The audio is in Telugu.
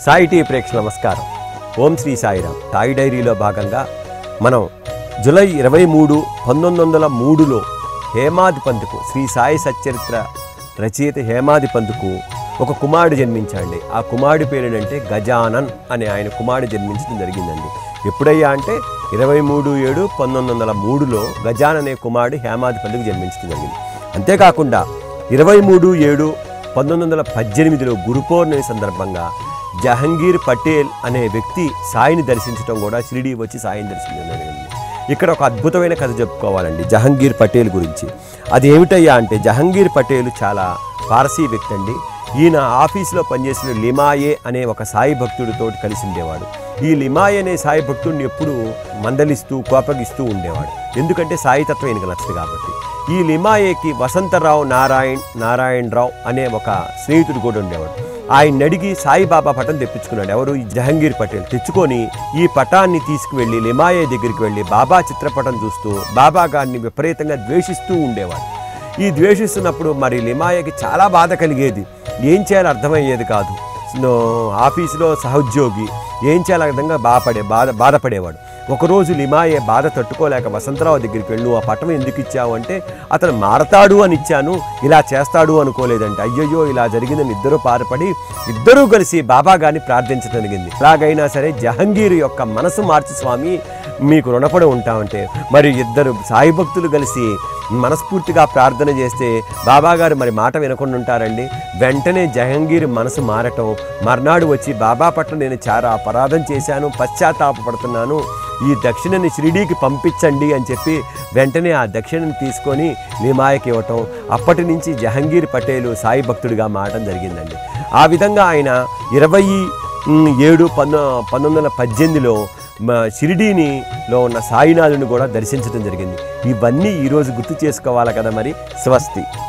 సాయి టీ ప్రేక్ష నమస్కారం ఓం శ్రీ సాయిరామ్ సాయి డైరీలో భాగంగా మనం జూలై ఇరవై మూడు పంతొమ్మిది వందల మూడులో హేమాది పంతుకు శ్రీ సాయి సచ్చరిత్ర రచయిత హేమాది పంతుకు ఒక కుమారుడు జన్మించాడండి ఆ కుమారుడి పేరేంటంటే గజానన్ అనే ఆయన కుమారుడు జన్మించడం జరిగిందండి ఎప్పుడయ్యా అంటే ఇరవై మూడు ఏడు పంతొమ్మిది వందల మూడులో గజాన్ అనే కుమారుడు హేమాది పంతుకు జన్మించడం జరిగింది అంతేకాకుండా ఇరవై మూడు ఏడు పంతొమ్మిది వందల పద్దెనిమిదిలో గురు పౌర్ణమి సందర్భంగా జహంగీర్ పటేల్ అనే వ్యక్తి సాయిని దర్శించడం కూడా షిరిడి వచ్చి సాయిని దర్శించడం జరిగింది ఇక్కడ ఒక అద్భుతమైన కథ చెప్పుకోవాలండి జహంగీర్ పటేల్ గురించి అది ఏమిటయ్యా అంటే జహంగీర్ పటేల్ చాలా పారసీ వ్యక్తి అండి ఈయన ఆఫీసులో పనిచేసిన లిమాయే అనే ఒక సాయి భక్తుడితో కలిసి ఉండేవాడు ఈ లిమాయే అనే సాయి భక్తుడిని ఎప్పుడూ మందలిస్తూ కోపగిస్తూ ఉండేవాడు ఎందుకంటే సాయి తత్వం ఈయనకు నచ్చదు కాబట్టి ఈ లిమాయేకి వసంతరావు నారాయణ్ నారాయణరావు అనే ఒక స్నేహితుడు కూడా ఉండేవాడు ఆయన అడిగి సాయిబాబా పటం తెప్పించుకున్నాడు ఎవరు ఈ జహంగీర్ పటేల్ తెచ్చుకొని ఈ పటాన్ని తీసుకువెళ్ళి లిమాయే దగ్గరికి వెళ్ళి బాబా చిత్రపటం చూస్తూ బాబా గారిని విపరీతంగా ద్వేషిస్తూ ఉండేవాడు ఈ ద్వేషిస్తున్నప్పుడు మరి లిమాయకి చాలా బాధ కలిగేది ఏం చేయాలో అర్థమయ్యేది కాదు నో, ఆఫీసులో సహోద్యోగి ఏం చేయాలో అర్థంగా బాధపడే బాధ బాధపడేవాడు ఒకరోజు లిమాయే బాధ తట్టుకోలేక వసంతరావు దగ్గరికి వెళ్ళి నువ్వు ఆ పటం ఎందుకు ఇచ్చావు అంటే అతను మారతాడు అని ఇచ్చాను ఇలా చేస్తాడు అనుకోలేదంటే అయ్యయ్యో ఇలా జరిగిందని ఇద్దరు పారపడి ఇద్దరూ కలిసి బాబా గారిని ప్రార్థించడం జరిగింది ఎలాగైనా సరే జహంగీర్ యొక్క మనసు మార్చి స్వామి మీకు రుణపడి ఉంటామంటే మరి ఇద్దరు సాయి భక్తులు కలిసి మనస్ఫూర్తిగా ప్రార్థన చేస్తే బాబా గారు మరి మాట వినకుండా ఉంటారండి వెంటనే జహంగీర్ మనసు మారటం మర్నాడు వచ్చి బాబా పట్ల నేను చాలా అపరాధం చేశాను పశ్చాత్తాపడుతున్నాను ఈ దక్షిణని షిరిడీకి పంపించండి అని చెప్పి వెంటనే ఆ దక్షిణని తీసుకొని నిమాయకి ఇవ్వటం అప్పటి నుంచి జహంగీర్ పటేలు సాయి భక్తుడిగా మారటం జరిగిందండి ఆ విధంగా ఆయన ఇరవై ఉమ్, ఏడు పంతొ పంతొమ్మిది వందల పద్దెనిమిదిలో మా షిరిడీనిలో ఉన్న సాయినాథుని కూడా దర్శించడం జరిగింది ఇవన్నీ ఈరోజు గుర్తు చేసుకోవాలి కదా మరి స్వస్తి